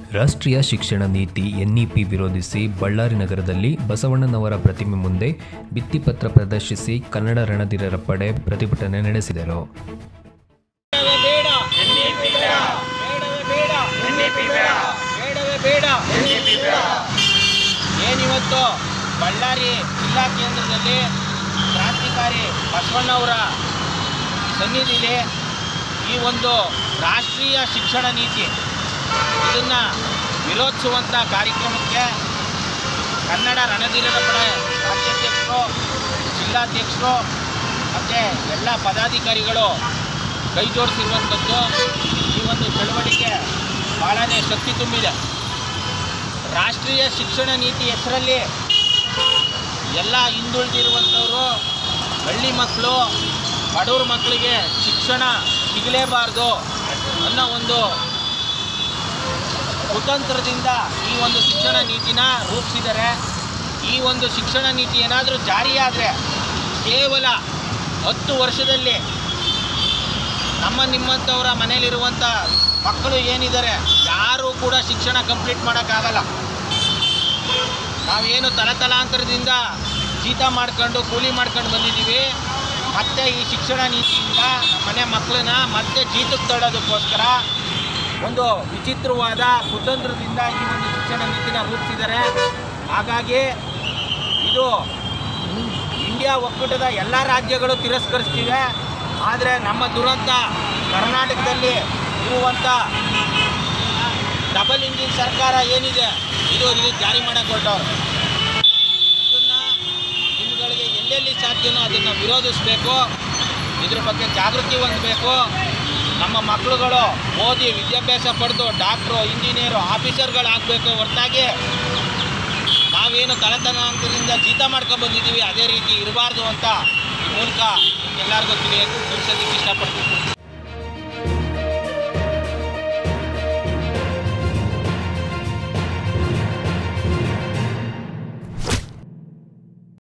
ರಾಷ್ಟ್ರೀಯ ಶಿಕ್ಷಣ ನೀತಿ ಎನ್ಇಪಿ ವಿರೋಧಿಸಿ ಬಳ್ಳಾರಿ ನಗರದಲ್ಲಿ ಬಸವಣ್ಣನವರ ಪ್ರತಿಮೆ ಮುಂದೆ ಭಿತ್ತಿಪತ್ರ ಪ್ರದರ್ಶಿಸಿ ಕನ್ನಡ ರಣಧೀರರ ಪಡೆ ಪ್ರತಿಭಟನೆ ನಡೆಸಿದರು ಬೇಡ ಬೇಡವೇ ಬೇಡ ಬೇಡವೇ ಬೇಡ ಏನಿವತ್ತು ಬಳ್ಳಾರಿ ಜಿಲ್ಲಾ ಕೇಂದ್ರದಲ್ಲಿ ಕ್ರಾಂತಿಕಾರಿ ಬಸವಣ್ಣವರ ಸನ್ನಿಧಿಲಿ ಈ ಒಂದು ರಾಷ್ಟ್ರೀಯ ಶಿಕ್ಷಣ ನೀತಿ ಇದನ್ನು ವಿರೋಧಿಸುವಂಥ ಕಾರ್ಯಕ್ರಮಕ್ಕೆ ಕನ್ನಡ ರಣಧೀರರ ಪಡೆ ರಾಜ್ಯಾಧ್ಯಕ್ಷರು ಜಿಲ್ಲಾಧ್ಯಕ್ಷರು ಮತ್ತು ಎಲ್ಲ ಪದಾಧಿಕಾರಿಗಳು ಕೈ ಜೋಡಿಸಿರುವಂಥದ್ದು ಈ ಒಂದು ಚಳವಳಿಕೆ ಭಾಳನೇ ಶಕ್ತಿ ತುಂಬಿದೆ ರಾಷ್ಟ್ರೀಯ ಶಿಕ್ಷಣ ನೀತಿ ಹೆಸರಲ್ಲಿ ಎಲ್ಲ ಹಿಂದುಳಿದಿರುವಂಥವರು ಹಳ್ಳಿ ಮಕ್ಕಳು ಬಡವ್ರ ಮಕ್ಕಳಿಗೆ ಶಿಕ್ಷಣ ಸಿಗಲೇಬಾರ್ದು ಅನ್ನೋ ಒಂದು ಕುತಂತ್ರದಿಂದ ಈ ಒಂದು ಶಿಕ್ಷಣ ನೀತಿನ ರೂಪಿಸಿದ್ದಾರೆ ಈ ಒಂದು ಶಿಕ್ಷಣ ನೀತಿ ಏನಾದರೂ ಜಾರಿಯಾದರೆ ಕೇವಲ ಹತ್ತು ವರ್ಷದಲ್ಲಿ ನಮ್ಮ ನಿಮ್ಮಂಥವರ ಮನೇಲಿರುವಂಥ ಮಕ್ಕಳು ಏನಿದ್ದಾರೆ ಯಾರೂ ಕೂಡ ಶಿಕ್ಷಣ ಕಂಪ್ಲೀಟ್ ಮಾಡೋಕ್ಕಾಗಲ್ಲ ನಾವೇನು ತಲತಲಾಂತರದಿಂದ ಜೀತ ಮಾಡ್ಕೊಂಡು ಕೂಲಿ ಮಾಡ್ಕೊಂಡು ಬಂದಿದ್ದೀವಿ ಮತ್ತೆ ಈ ಶಿಕ್ಷಣ ನೀತಿಯಿಂದ ನಮ್ಮ ಮನೆ ಮಕ್ಕಳನ್ನ ಮತ್ತೆ ಜೀತಕ್ಕೆ ತಳ್ಳೋದಕ್ಕೋಸ್ಕರ ಒಂದು ವಿಚಿತ್ರವಾದ ಕುತಂತ್ರದಿಂದ ಈ ಒಂದು ಶಿಕ್ಷಣ ನೀತಿನ ರೂಪಿಸಿದ್ದಾರೆ ಹಾಗಾಗಿ ಇದು ಇಂಡಿಯಾ ಒಕ್ಕೂಟದ ಎಲ್ಲ ರಾಜ್ಯಗಳು ತಿರಸ್ಕರಿಸ್ತಿವೆ ಆದರೆ ನಮ್ಮ ದುರಂತ ಕರ್ನಾಟಕದಲ್ಲಿ ಇರುವಂಥ ಡಬಲ್ ಇಂಜಿನ್ ಸರ್ಕಾರ ಏನಿದೆ ಇದು ಇದು ಜಾರಿ ಮಾಡಕ್ಕೆ ಹೊರಟವ್ರು ಇದನ್ನು ನಿಮ್ಗಳಿಗೆ ಎಲ್ಲೆಲ್ಲಿ ಸಾಧ್ಯನೋ ಅದನ್ನು ವಿರೋಧಿಸಬೇಕು ಇದ್ರ ಬಗ್ಗೆ ಜಾಗೃತಿ ಹೊಂದಬೇಕು ನಮ್ಮ ಮಕ್ಕಳುಗಳು ಓದಿ ವಿದ್ಯಾಭ್ಯಾಸ ಪಡೆದು ಡಾಕ್ಟ್ರು ಇಂಜಿನಿಯರು ಆಫೀಸರ್ಗಳಾಗಬೇಕು ಹೊರತಾಗಿ ನಾವೇನು ತಲೆತನಾಂತರದಿಂದ ಜೀತ ಮಾಡ್ಕೊಂಡು ಬಂದಿದ್ದೀವಿ ಅದೇ ರೀತಿ ಇರಬಾರ್ದು ಅಂತ ಈ ಮೂಲಕ ಎಲ್ಲರಿಗೂ ತಿಳಿಯ ತಿಳಿಸೋದಕ್ಕೆ ಇಷ್ಟಪಡ್ತೀನಿ